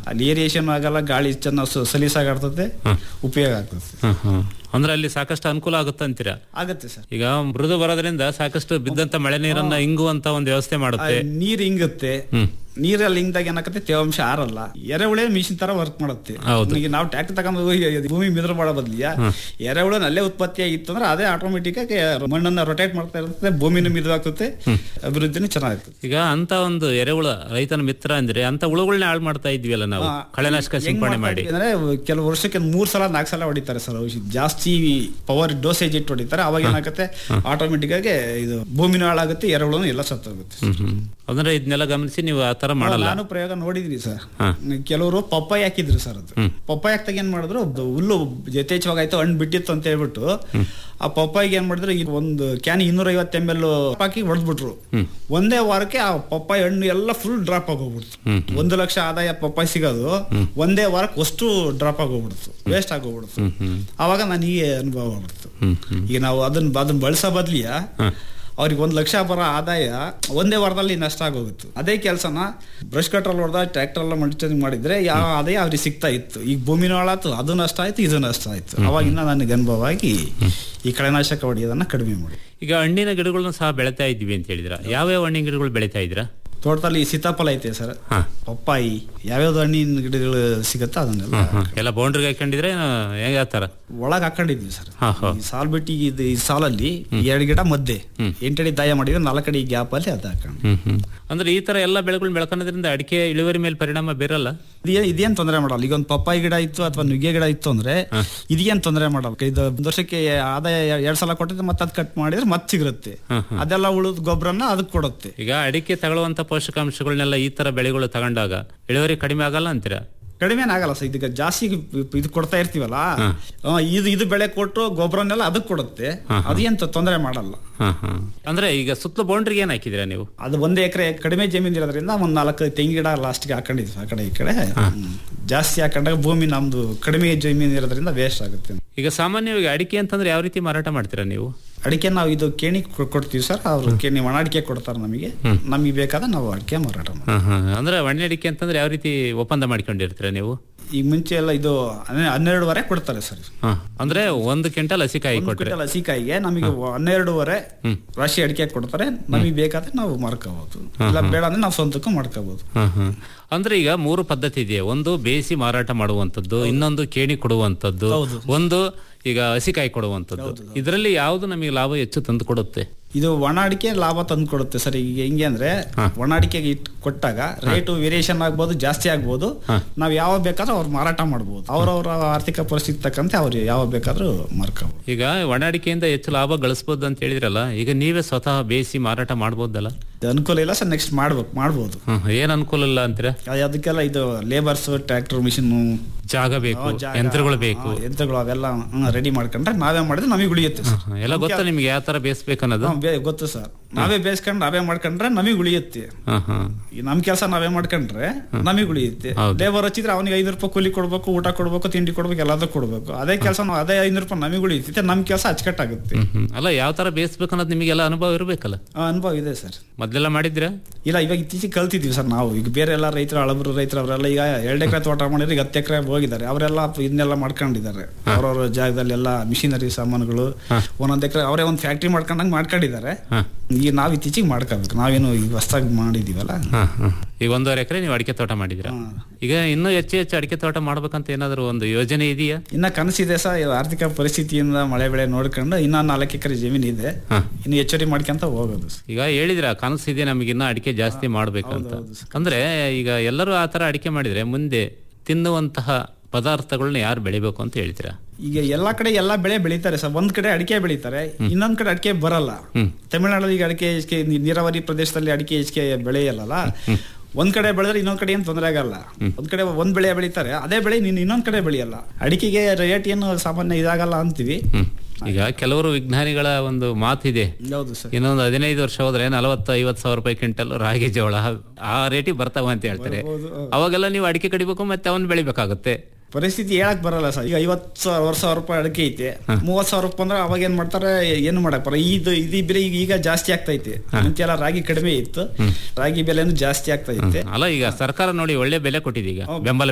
ಅಲ್ಲಿ ಏರಿಯೇಷನ್ ಆಗಲ್ಲ ಗಾಳಿ ಚೆನ್ನಾಗಿ ಸ- ಸಲೀಸಾಗಾಡ್ತದೆ ಉಪಯೋಗ ಆಗ್ತದೆ ಹ್ಮ್ ಹ್ಮ್ ಅಂದ್ರೆ ಅಲ್ಲಿ ಸಾಕಷ್ಟು ಅನುಕೂಲ ಆಗುತ್ತೆ ಅಂತೀರಾ ಆಗತ್ತೆ ಸರ್ ಈಗ ಮೃದು ಬರೋದ್ರಿಂದ ಸಾಕಷ್ಟು ಬಿದ್ದಂತ ಮಳೆ ನೀರನ್ನ ಇಂಗುವಂತ ಒಂದು ವ್ಯವಸ್ಥೆ ಮಾಡುತ್ತೆ ನೀರ್ ಹಿಂಗುತ್ತೆ ಹ್ಮ್ ನೀರಲ್ಲಿ ಹಿಂಗ್ದಾಗ ಏನಾಗತ್ತೆ ತೇವಾಂಶ ಆರಲ್ಲ ಎರೆಹುಳೆ ಮಿಷಿನ್ ತರ ವರ್ಕ್ ಮಾಡುತ್ತೆ ಹೌದು. ಈಗ ನಾವು ಟ್ಯಾಕ್ಟರ್ ತಗೊಂಡು ಹೋಗಿ ಭೂಮಿ ಮಿದ್ರ ಮಾಡೋ ಬದ್ಲಿಯ ಎರೆಹುಳ ಅಲ್ಲೇ ಉತ್ಪತ್ತಿ ಆಗಿತ್ತು ಅಂದ್ರೆ ಅದೇ ಆಟೋಮೆಟಿಕ್ ಆಗಿ ಮಣ್ಣನ್ನ ರೊಟೇಟ್ ಮಾಡ್ತಾ ಇರುತ್ತೆ ಭೂಮಿನೂ ಮಿದುವಾಗ್ತದೆ ಅಭಿವೃದ್ಧಿನೂ ಚೆನ್ನಾಗಿರ್ತದೆ ಈಗ ಅಂತ ಒಂದು ಎರೆಹುಳ ರೈತನ ಮಿತ್ರ ಅಂದ್ರೆ ಅಂತ ಹುಳುಗಳನ್ನ ಹಾಳು ಮಾಡ್ತಾ ಇದ್ವಿಯಲ್ಲ ನಾವು ಹಾ. ಕಳೆನಾಶಕ ಹೆಂಗ್ ಸಿಂಪಡಣೆ ಮಾಡ್ತಾ ಮಾಡಿ ಇದ್ವಿ ಅಂದ್ರೆ ಕೆಲವು ವರ್ಷಕ್ಕೆ ಮೂರ್ ಸಲ ನಾಲ್ಕು ಸಲ ಹೊಡಿತಾರೆ ಸರ್ ಔಷಧಿ ಜಾಸ್ತಿ ಪವರ್ ಡೋಸೇಜ್ ಇಟ್ಟು ಹೊಡಿತಾರೆ ಅವಾಗ ಏನಾಗುತ್ತೆ ಆಟೋಮೆಟಿಕ್ ಆಗಿ ಇದು ಭೂಮಿನೂ ಹಾಳಾಗುತ್ತೆ ಎರೆಹುಳನು ಎಲ್ಲ ಸತ್ತೋಗುತ್ತೆ ಹ್ಮ್ ಹ್ಮ್ ಅಂದ್ರೆ ಇದನ್ನೆಲ್ಲ ಗಮನಿಸಿ ನೀವು ಆ ತರ ಮಾಡಲ್ಲ ನಾನು ಪ್ರಯೋಗ ನೋಡಿದ್ವಿ ಸರ್ ಹಾ. ಕೆಲವರು ಪಪ್ಪಾಯಿ ಹಾಕಿದ್ರು ಸರ್ ಅದು ಪಪ್ಪಾಯಿ ಹಾಕ್ದಾಗ ಏನ್ ಮಾಡಿದ್ರು ಅದು ಹುಲ್ಲು ಯಥೇಚ್ಛವಾಗಾಯ್ತು ಹಣ್ಣು ಬಿಟ್ಟಿತ್ತು ಅಂತ ಹೇಳ್ಬಿಟ್ಟು ಆ ಪಪ್ಪಾಯಿಗೆ ಏನ್ ಮಾಡಿದ್ರು ಈಗ ಒಂದು ಕ್ಯಾನ್ ಇನ್ನೂರ ಐವತ್ತು ಎಮ್ ಎಲ್ ಹಾಕಿ ಹೊಡೆದ್ಬಿಟ್ರು ಒಂದೇ ವಾರಕ್ಕೆ ಆ ಪಪ್ಪಾಯಿ ಹಣ್ಣು ಎಲ್ಲ ಫುಲ್ ಡ್ರಾಪ್ ಆಗೋಗ್ಬಿಡ್ತು ಒಂದು ಲಕ್ಷ ಆದಾಯ ಪಪ್ಪಾಯಿ ಸಿಗೋದು ಒಂದೇ ವಾರಕ್ಕೆ ಅಷ್ಟು ಡ್ರಾಪ್ ಆಗೋಗ್ಬಿಡ್ತು ವೇಸ್ಟ್ ಆಗೋಗ್ಬಿಡ್ತು ಅವಾಗ ನನಗೆ ಅನುಭವ ಆಗ್ಬಿಡ್ತು ಹ್ಮ್ ಹ್ಮ್ ಈಗ ನಾವು ಅದನ್ನ ಅದನ್ನ ಬಳಸೋ ಬದ್ಲಿಯ ಅವ್ರಿಗೆ ಒಂದ್ ಲಕ್ಷ ಬರೋ ಆದಾಯ ಒಂದೇ ವಾರದಲ್ಲಿ ನಷ್ಟ ಆಗೋಗಿತ್ತು ಅದೇ ಕೆಲಸನ ಬ್ರಷ್ ಕಟ್ರಲ್ಲಿ ಹೊಡೆದ ಟ್ರ್ಯಾಕ್ಟರ್ ಎಲ್ಲ ಮಲ್ಟಿಂಗ್ ಮಾಡಿದ್ರೆ ಯಾವ ಆದಾಯ ಅವ್ರಿಗೆ ಸಿಗ್ತಾ ಇತ್ತು ಈಗ ಭೂಮಿನೂ ಹಾಳಾತು ಅದು ನಷ್ಟ ಆಯ್ತು ಇದು ನಷ್ಟ ಆಯ್ತು ಅವಾಗಿಂದ ನನಗೆ ಅನುಭವ ಆಗಿ ಈ ಕಳೆನಾಶಕ ಹೊಡೆಯೋದನ್ನ ಕಡಿಮೆ ಮಾಡಿ ಈಗ ಹಣ್ಣಿನ ಗಿಡಗಳನ್ನ ಸಹ ಬೆಳಿತಾ ಇದ್ವಿ ಅಂತ ಹೇಳಿದ್ರ ಯಾವ್ಯಾವ ಹಣ್ಣಿನ ಗಿಡಗಳು ಬೆಳಿತಾ ಇದ್ರ ತೋಟದಲ್ಲಿ ಸೀತಾಫಲ ಐತೆ ಸರ್ ಹಾ ಪಪ್ಪಾಯಿ ಯಾವ್ಯಾವ್ದು ಹಣ್ಣಿನ ಗಿಡಗಳು ಸಿಗುತ್ತೋ ಅದನ್ನೆಲ್ಲ ಹ್ಮ್. ಎಲ್ಲ ಬೌಂಡ್ರಿಗೆ ಹಾಕೊಂಡಿದ್ರೆ ಹೇಗೆ ಆ ತರ ಒಳಗ್ ಹಾಕೊಂಡಿದ್ವಿ ಸರ್ ಹಾ, ಹಾ. ಈ ಸಾಲ್ ಬಿಟ್ಟು ಈಗ ಇದು ಈ ಸಾಲಲ್ಲಿ ಎರಡು ಗಿಡ ಮಧ್ಯೆ ಎಂಟಡಿ ದಾಯ ಮಾಡಿದ್ರೆ ನಾಲ್ಕಡಿ ಗ್ಯಾಪ್ ಅಲ್ಲಿ ಅದು ಹಾಕೊಂಡು ಹ್ಮ್ ಹ್ಮ್ ಅಂದ್ರೆ ಈ ತರ ಎಲ್ಲ ಬೆಳೆಗಳು ಬೆಳ್ಕೊಳೋದ್ರಿಂದ ಅಡಿಕೆ ಇಳುವರಿ ಮೇಲೆ ಪರಿಣಾಮ ಬೀರಲ್ಲ ಇದೇ ಇದೇನ್ ತೊಂದರೆ ಮಾಡಲ್ಲ ಈಗ ಒಂದು ಪಪ್ಪಾಯಿ ಗಿಡ ಇತ್ತು ಅಥವಾ ನುಗ್ಗೆ ಗಿಡ ಇತ್ತು ಅಂದ್ರೆ ಇದೇನ್ ತೊಂದರೆ ಮಾಡಲ್ಲ ಇದು ಒಂದ್ ವರ್ಷಕ್ಕೆ ಆದಾಯ ಎರಡ್ ಸಲ ಕೊಟ್ಟಿದ್ರೆ ಮತ್ತೆ ಅದ್ ಕಟ್ ಮಾಡಿದ್ರೆ ಮತ್ತೆ ಸಿಗುತ್ತೆ ಅದೆಲ್ಲ ಉಳಿದ ಗೊಬ್ಬರನ ಅದಕ್ಕೆ ಕೊಡುತ್ತೆ ಈಗ ಅಡಿಕೆ ತಗೊಳ್ಳುವಂತ ಪೋಷಕಾಂಶಗಳನ್ನೆಲ್ಲ ಈ ತರ ಬೆಳೆಗಳು ತಗೊಂಡಾಗ ಇಳುವರಿ ಕಡಿಮೆ ಆಗಲ್ಲ ಅಂತೀರಾ ಕಡಿಮೆ ಆಗಲ್ಲ ಸರ್ ಇದಕ್ಕೆ ಜಾಸ್ತಿ ಇದು ಕೊಡ್ತಾ ಇರ್ತೀವಲ್ಲ ಆ, ಇದು ಇದು ಬೆಳೆ ಕೊಟ್ಟು ಗೊಬ್ಬರನೆಲ್ಲ ಅದಕ್ಕೆ ಕೊಡುತ್ತೆ ಅದೇನ್ ತೊಂದರೆ ಮಾಡಲ್ಲ ಹಾ ಹಾ ಅಂದ್ರೆ ಈಗ ಸುತ್ತಲೂ ಬೌಂಡ್ರಿಗೆ ಏನ್ ಹಾಕಿದಿರಾ ನೀವು ಅದು ಒಂದ್ ಎಕರೆ ಕಡಿಮೆ ಜಮೀನು ಇರೋದ್ರಿಂದ ಒಂದ್ ನಾಲ್ಕು ತೆಂಗಿನ ಗಿಡ ಲಾಸ್ಟ್ಗೆ ಹಾಕೊಂಡಿದ್ವಿ ಆ ಕಡೆ ಈ ಕಡೆ ಹ್ಮ್. ಜಾಸ್ತಿ ಹಾಕೊಂಡಾಗ ಭೂಮಿ ನಮ್ದು ಕಡಿಮೆ ಜಮೀನು ಇರೋದ್ರಿಂದ ವೇಸ್ಟ್ ಆಗುತ್ತೆ ಈಗ ಸಾಮಾನ್ಯವಾಗಿ ಅಡಿಕೆ ಅಂತಂದ್ರೆ ಯಾವ ರೀತಿ ಮಾರಾಟ ಮಾಡ್ತೀರಾ ನೀವು ಅಡಿಕೆ ನಾವು ಇದು ಕೇಣಿ ಕೊ- ಕೊಡ್ತೀವಿ ಸರ್ ಅವ್ರು ಕೇಣಿ ಒಣ ಅಡಿಕೆ ಕೊಡ್ತಾರೆ ನಮಗೆ ನಮಗೆ ಬೇಕಾದ ನಾವು ಅಡಿಕೆ ಮಾರಾಟ ಮಾಡ್ತೀವಿ ಹಾ ಹಾ ಅಂದ್ರೆ ಒಣ ಅಡಿಕೆ ಅಂತಂದ್ರೆ ಯಾವ ರೀತಿ ಒಪ್ಪಂದ ಮಾಡ್ಕೊಂಡಿರ್ತೀರಾ ನೀವು ಈಗ ಮುಂಚೆ ಎಲ್ಲ ಇದು ಹನ್ನೆ- ಹನ್ನೆರಡುವರೆ ಕೊಡ್ತಾರೆ ಸರ್ ಹಾ ಅಂದ್ರೆ ಒಂದು ಕ್ವಿಂಟಲ್ ಹಸಿಕಾಯಿ ಒಂದು ಕೊಟ್ರೆ ಕ್ವಿಂಟಲ್ ಹಸಿಕಾಯಿಗೆ ನಮಗೆ ಹನ್ನೆರಡುವರೆ ರಾಶಿ ಅಡಿಕೆ ಕೊಡ್ತಾರೆ ನಮಗೆ ಬೇಕಾದ್ರೆ ನಾವು ಮಾರ್ಕೋಬಹುದು ಇಲ್ಲ ಬೇಡ ಅಂದ್ರೆ ನಾವು ಸ್ವಂತಕ್ಕೂ ಮಾಡ್ಕೋಬಹುದು ಹಾ ಹಾ ಅಂದ್ರೆ ಈಗ ಮೂರು ಪದ್ಧತಿ ಇದೆ ಒಂದು ಬೇಯಿಸಿ ಮಾರಾಟ ಮಾಡುವಂತದ್ದು ಇನ್ನೊಂದು ಕೇಣಿ ಕೊಡುವಂತದ್ದು ಒಂದು ಈಗ ಹಸಿಕಾಯಿ ಕೊಡುವಂತದ್ದು ಇದರಲ್ಲಿ ಯಾವುದು ನಮಗೆ ಲಾಭ ಹೆಚ್ಚು ತಂದು ಕೊಡುತ್ತೆ ಇದು ಒಣ ಅಡಿಕೆ ಲಾಭ ತಂದು ಕೊಡುತ್ತೆ ಸರ್ ಈಗ ಹೆಂಗೆ ಅಂದ್ರೆ ಒಣ ಅಡಿಕೆಗೆ ಇಟ್ಟು ಕೊಟ್ಟಾಗ ರೇಟು ವೇರಿಯೇಷನ್ ಆಗ್ಬೋದು ಜಾಸ್ತಿ ಆಗ್ಬೋದು ನಾವ್ ಯಾವ ಬೇಕಾದ್ರೂ ಅವ್ರು ಮಾರಾಟ ಮಾಡ್ಬೋದು ಅವ್ರವ್ರ ಆರ್ಥಿಕ ಪರಿಸ್ಥಿತಿ ತಕ್ಕಂತೆ ಅವ್ರು ಯಾವ ಬೇಕಾದ್ರೂ ಮಾರ್ಕೋಬಹುದು ಈಗ ಒಣ ಅಡಿಕೆಯಿಂದ ಹೆಚ್ಚು ಲಾಭ ಗಳಿಸಬಹುದು ಅಂತ ಹೇಳಿದ್ರಲ್ಲ ಈಗ ನೀವೇ ಸ್ವತಃ ಬೇಯಿಸಿ ಮಾರಾಟ ಮಾಡ್ಬೋದಲ್ಲ ಅನುಕೂಲ ಇಲ್ಲ ಸರ್ ನೆಕ್ಸ್ಟ್ ಮಾಡ್ಬೇಕು ಮಾಡ್ಬೋದು ಹ್ಮ್, ಏನ್ ಅನುಕೂಲ ಇಲ್ಲ ಅಂತೀರಾ ಅದ್- ಅದಕ್ಕೆಲ್ಲ ಇದು ಲೇಬರ್ಸ್ ಟ್ರ್ಯಾಕ್ಟರ್ ಮಿಷಿನ್ ಜಾಗ ಬೇಕು ಯಂತ್ರಗಳು ಬೇಕು ಯಂತ್ರಗಳು ಅವೆಲ್ಲ ರೆಡಿ ಮಾಡ್ಕೊಂಡ್ರೆ ನಾವೇ ಮಾಡಿದ್ರೆ ನಮಗೆ ಉಳಿಯುತ್ತೆ ಸರ್ ಹ್ಮ್, ಎಲ್ಲ ಗೊತ್ತಾ ನಿಮ್ಗೆ ಯಾವ ತರ ಬೇಯಿಸ್ಬೇಕು ಅನ್ನೋದು ಹ್ಮ್, ಬೇ- ಗೊತ್ತು ಸರ್ ನಾವೇ ಬೇಯಿಸ್ಕೊಂಡು ನಾವೇ ಮಾಡ್ಕೊಂಡ್ರೆ ನಮಗೆ ಉಳಿಯುತ್ತೆ ಹಾ ಹಾ ಈ ನಮ್ ಕೆಲಸ ನಾವೇ ಮಾಡ್ಕೊಂಡ್ರೆ ನಮಗೆ ಉಳಿಯುತ್ತೆ ಹೌದು. ಲೇಬರ್ ಹಚ್ಚಿದ್ರೆ ಅವನಿಗೆ ಐದು ರೂಪಾಯಿ ಕೂಲಿ ಕೊಡ್ಬೇಕು ಊಟ ಕೊಡ್ಬೇಕು ತಿಂಡಿ ಕೊಡ್ಬೇಕು ಎಲ್ಲದೂ ಕೊಡ್ಬೇಕು ಅದೇ ಕೆಲಸ ನಾವು ಅದೇ ಐನೂರು ರೂಪಾಯಿ ನಮಗೆ ಉಳಿಯುತ್ತೆ ನಮ್ ಕೆಲಸ ಅಚ್ಚುಕಟ್ಟಾಗುತ್ತೆ ಹ್ಮ್, ಹ್ಮ್. ಅಲ್ಲ ಯಾವ ತರ ಬೇಯಿಸ್ಬೇಕು ಅನ್ನೋದು ನಿಮಗೆಲ್ಲ ಅನುಭವ ಇರ್ಬೇಕಲ್ಲ ಆ ಅನುಭವ ಇದೆ ಸರ್ ಮೊದ್ಲೆಲ್ಲ ಮಾಡಿದ್ರಾ ಇಲ್ಲ ಇವಾಗ ಇತ್ತೀಚೆಗೆ ಕಲ್ತಿದ್ವಿ ಸರ್ ನಾವು ಈಗ ಬೇರೆ ಎಲ್ಲ ರೈತರು ಹಳಬರು ರೈತರು ಅವರೆಲ್ಲ ಈಗ ಎರಡು ಎಕರೆ ತೋಟ ಮಾಡಿದ್ರೆ ಈಗ ಹತ್ತು ಎಕರೆ ಹೋಗಿದ್ದಾರೆ ಅವರೆಲ್ಲ ಇದನ್ನೆಲ್ಲ ಮಾಡ್ಕೊಂಡಿದ್ದಾರೆ ಅವ್ರವ್ರ ಜಾಗದಲ್ಲಿ ಎಲ್ಲ ಮಿಷಿನರಿ ಸಾಮಾನುಗಳು ಒಂದೊಂದು ಎಕರೆ ಅವರೇ ಒಂದು ಫ್ಯಾಕ್ಟ್ರಿ ಮಾಡ್ಕೊಂಡಂಗೆ ಮಾಡ್ಕೊಂಡಿದ್ದಾರೆ ಈಗ ನಾವು ಇತ್ತೀಚೆಗೆ ಮಾಡ್ಕೋಬೇಕು ನಾವೇನು ಈಗ ಹೊಸ್ದಾಗಿ ಮಾಡಿದೀವಲ್ಲ ಹಾ, ಹಾ. ಈಗ ಒಂದೂವರೆ ಎಕರೆ ನೀವು ಅಡಿಕೆ ತೋಟ ಮಾಡಿದ್ರಾ ಈಗ ಇನ್ನೂ ಹೆಚ್ಚು ಹೆಚ್ಚು ಅಡಿಕೆ ತೋಟ ಮಾಡ್ಬೇಕಂತ ಏನಾದ್ರು ಒಂದು ಯೋಜನೆ ಇದೆಯಾ ಇನ್ನ ಕನಸಿದೆ ಸರ್ ಇದು ಆರ್ಥಿಕ ಪರಿಸ್ಥಿತಿಯಿಂದ ಮಳೆ ಬೆಳೆ ನೋಡ್ಕೊಂಡು ಇನ್ನ ನಾಲ್ಕು ಎಕರೆ ಜಮೀನು ಇದೆ ಇನ್ನು ಹೆಚ್ಚುವರಿ ಮಾಡ್ಕೊಂತ ಹೋಗೋದು ಸರ್. ಈಗ ಹೇಳಿದ್ರ ಕನಸಿದೆ ನಮಗೆ ಇನ್ನ ಅಡಿಕೆ ಜಾಸ್ತಿ ಮಾಡ್ಬೇಕಂತ ಅಂದ್ರೆ ಈಗ ಎಲ್ಲರೂ ಆ ತರ ಅಡಿಕೆ ಮಾಡಿದ್ರೆ ಮುಂದೆ ತಿನ್ನುವಂತಹ ಪದಾರ್ಥಗಳನ್ನ ಯಾರು ಬೆಳಿಬೇಕು ಅಂತ ಹೇಳ್ತೀರಾ ಈಗ ಎಲ್ಲಾ ಕಡೆ ಎಲ್ಲಾ ಬೆಳೆ ಬೆಳೀತಾರೆ ಸರ್ ಒಂದ್ ಕಡೆ ಅಡಿಕೆ ಬೆಳೀತಾರೆ ಇನ್ನೊಂದ್ ಕಡೆ ಅಡಿಕೆ ಬರಲ್ಲ ತಮಿಳ್ನಾಡಲ್ಲಿ ಈಗ ಅಡಿಕೆ ಹೆಚ್ಚಿಗೆ ನೀ- ನೀರಾವರಿ ಪ್ರದೇಶದಲ್ಲಿ ಅಡಿಕೆ ಹೆಚ್ಚಿಗೆ ಬೆಳೆಯಲ್ಲ ಒಂದ್ ಕಡೆ ಬೆಳೆದ್ರೆ ಇನ್ನೊಂದ್ ಕಡೆ ಏನ್ ತೊಂದರೆ ಆಗಲ್ಲ ಒಂದ್ ಕಡೆ ಒಂದ್ ಬೆಳೆ ಬೆಳೀತಾರೆ ಅದೇ ಬೆಳೆ ನೀನ್ ಇನ್ನೊಂದ್ ಕಡೆ ಬೆಳೆಯಲ್ಲ ಅಡಿಕೆಗೆ ರೇಟ್ ಏನು ಸಾಮಾನ್ಯ ಇದಾಗಲ್ಲ ಅಂತೀವಿ ಈಗ ಕೆಲವರು ವಿಜ್ಞಾನಿಗಳ ಒಂದು ಮಾತಿದೆ ಹೌದು ಸರ್ ಇನ್ನೊಂದು ಹದಿನೈದು ವರ್ಷ ಹೋದ್ರೆ ನಲವತ್ತು ಐವತ್ತು ಸಾವಿರ ರೂಪಾಯಿ ಕ್ವಿಂಟಲ್ ರಾಗಿ ಜೋಳ ಆ ರೇಟಿಗೆ ಬರ್ತಾವ ಅಂತ ಹೇಳ್ತಾರೆ ಅವಾಗೆಲ್ಲ ನೀವು ಅಡಿಕೆ ಕಡಿಬೇಕು ಮತ್ತೆ ಅವನ್ ಬೆಳಿಬೇಕಾಗುತ್ತೆ ಪರಿಸ್ಥಿತಿ ಹೇಳಕ್ ಬರಲ್ಲ ಸರ್ ಈಗ ಐವತ್ ಸಾವಿರ ಸಾವಿರ ರೂಪಾಯಿ ಅಡಿಕೆ ಐತೆ ಮೂವತ್ ಸಾವಿರ ರೂಪಾಯಿ ಅಂದ್ರೆ ಅವಾಗ ಏನ್ ಮಾಡ್ತಾರೆ ಏನು ಮಾಡಕ್ ಬರ ಇದು ಇದು ಬೆಲೆ ಈಗ ಈಗ ಜಾಸ್ತಿ ಆಗ್ತಾ ಐತೆ ಮುಂಚೆ ಎಲ್ಲ ರಾಗಿ ಕಡಿಮೆ ಇತ್ತು ರಾಗಿ ಬೆಲೆನೂ ಜಾಸ್ತಿ ಆಗ್ತಾ ಐತೆ ಅಲ್ಲ ಈಗ ಸರ್ಕಾರ ನೋಡಿ ಒಳ್ಳೆ ಬೆಲೆ ಕೊಟ್ಟಿದೆ ಈಗ ಬೆಂಬಲ